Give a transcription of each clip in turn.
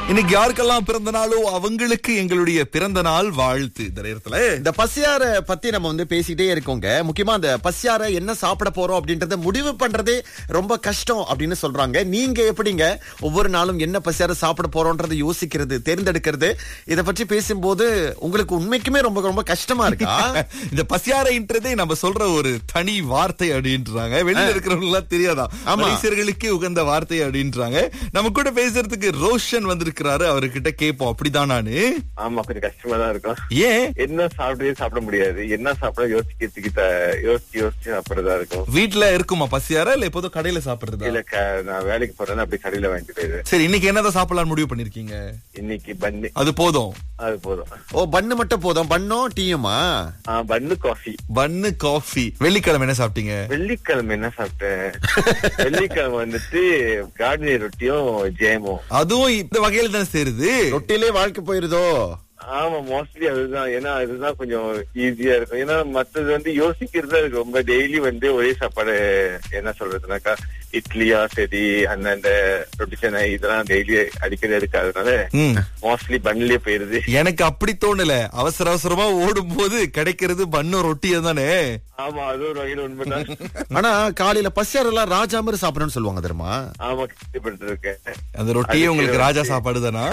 இன்னைக்கு யாருக்கெல்லாம் பிறந்த நாளோ அவங்களுக்கு எங்களுடைய பிறந்த நாள் வாழ்த்து இந்த நேரத்துல இந்த பசியார பத்தி நம்ம வந்து பேசிட்டே இருக்கோங்க முக்கியமா அந்த பசியார என்ன சாப்பிட போறோம் அப்படின்றத முடிவு பண்றதே ரொம்ப கஷ்டம் அப்படின்னு சொல்றாங்க நீங்க எப்படிங்க ஒவ்வொரு நாளும் என்ன பசியார சாப்பிட போறோம்ன்றதை யோசிக்கிறது தேர்ந்தெடுக்கிறது இத பற்றி பேசும்போது உங்களுக்கு உண்மைக்குமே ரொம்ப ரொம்ப கஷ்டமா இருக்கா இந்த பசியாரைன்றதே நம்ம சொல்ற ஒரு தனி வார்த்தை அப்படின்றாங்க வெளியில இருக்கிறவங்க எல்லாம் தெரியாதா ஆமா. மலேசியர்களுக்கு உகந்த வார்த்தை அப்படின்றாங்க நம்ம கூட பேசுறதுக்கு ரோஷன் வந்திருக்கிறாரு அவர்கிட்ட கேட்போம் அப்படிதானானு ஆமா கொஞ்சம் கஷ்டமா தான் இருக்கும் ஏன் என்ன சாப்பிடவே சாப்பிட முடியாது என்ன சாப்பிட யோசிக்கிறதுக்கு த- யோசிச்சு யோசிச்சு சாப்பிடுறதா இருக்கும் வீட்ல இருக்குமா பசியாரா இல்ல எப்போதும் கடையில சாப்பிடுறதா இல்ல க- நான் வேலைக்கு போறேன்னா அப்படி கடையில வாங்கிட்டு போயிடுவேன் சரி இன்னைக்கு என்னதான் சாப்பிடலாம் முடிவு பண்ணிருக்கீங்க இன்னைக்கு பன்னு அது போதும் அது போதும் ஓ பண்ணு மட்டும் போதும் பண்ணும் டீயுமா ஆ, பன்னு காஃபி பன்னு காஃபி வெள்ளிக்கிழமை என்ன சாப்பிட்டீங்க வெள்ளிக்கிழமை என்ன சாப்பிட்டேன் வெள்ளிக்கிழமை வந்துட்டு கார்டனி ரொட்டியும் ஜேமும் அதுவும் இந்த வகையில தான் சேருது ரொட்டிலே வாழ்க்கை போயிருதோ ஆமா மோஸ்ட்லி அதுதான் ஏன்னா அதுதான் கொஞ்சம் ஈஸியா இருக்கும் ஏன்னா மத்தது வந்து யோசிக்கிறது அது ரொம்ப டெய்லி வந்து ஒரே சாப்பாடு என்ன சொல்றதுனாக்கா இட்லியா சரி அந்தந்த ரொட்டி சென்னை இதெல்லாம் டெய்லி அடிக்கடி எடுக்காதனால ம். மோஸ்ட்லி பன்லயே போயிருது எனக்கு அப்படி தோணல அவசர அவசரமா ஓடும் போது கிடைக்கிறது பண்ணு ரொட்டியும் தானே ஆமா அது ஒரு வகையில உண்மைதான் ஆனா காலையில பசியார எல்லாம் ராஜா மாதிரி சாப்பிடணும்னு சொல்லுவாங்க தெரியுமா ஆமா கஷ்டப்பட்டு இருக்கேன் அந்த ரொட்டியே உங்களுக்கு ராஜா சாப்பாடு தானா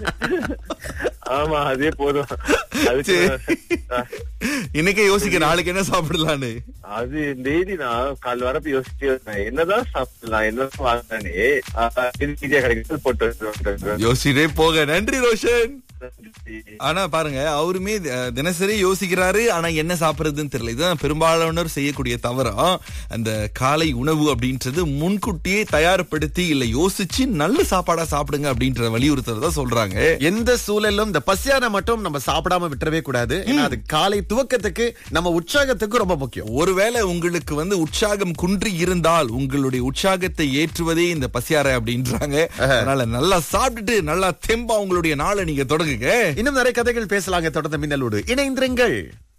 ஆமா அதே போதும் அதுக்கு இன்னைக்கே யோசிக்க நாளைக்கு என்ன சாப்பிடலான்னு அது டெய்லி நான் கால் வரப்ப யோசிச்சு இருந்தேன். என்னதான் சாப்பிடலாம் என்னதான் வாங்கினானே ஈஸியா கிடைக்கிறது போட்டு வச்சிருவேன். யோசிச்சிட்டே போக நன்றி ரோஷன் ஆனா பாருங்க அவருமே அஹ், தினசரி யோசிக்கிறாரு ஆனா என்ன சாப்பிடுறதுன்னு தெரியல இதுதான் பெரும்பாலானோர் செய்யக்கூடிய தவறா அந்த காலை உணவு அப்படின்றது முன்கூட்டியே தயார்படுத்தி இல்ல யோசிச்சு நல்ல சாப்பாடா சாப்பிடுங்க அப்படின்ற வலியுறுத்துறதா சொல்றாங்க எந்த சூழலும் இந்த பசியார மட்டும் நம்ம சாப்பிடாம விட்டுறவே கூடாது ஏன்னா அது காலை துவக்கத்துக்கு நம்ம உற்சாகத்துக்கு ரொம்ப முக்கியம் ஒருவேளை உங்களுக்கு வந்து உற்சாகம் குன்றி இருந்தால் உங்களுடைய உற்சாகத்தை ஏற்றுவதே இந்த பசியாரை அப்படின்றாங்க அதனால நல்லா சாப்பிட்டுட்டு நல்லா தெம்பா உங்களுடைய நாளை நீங்க தொடங்குங்க இன்னும் நிறைய கதைகள் பேசலாங்க தொடர்ந்து மின்னலோடு இணைந்திருங்கள்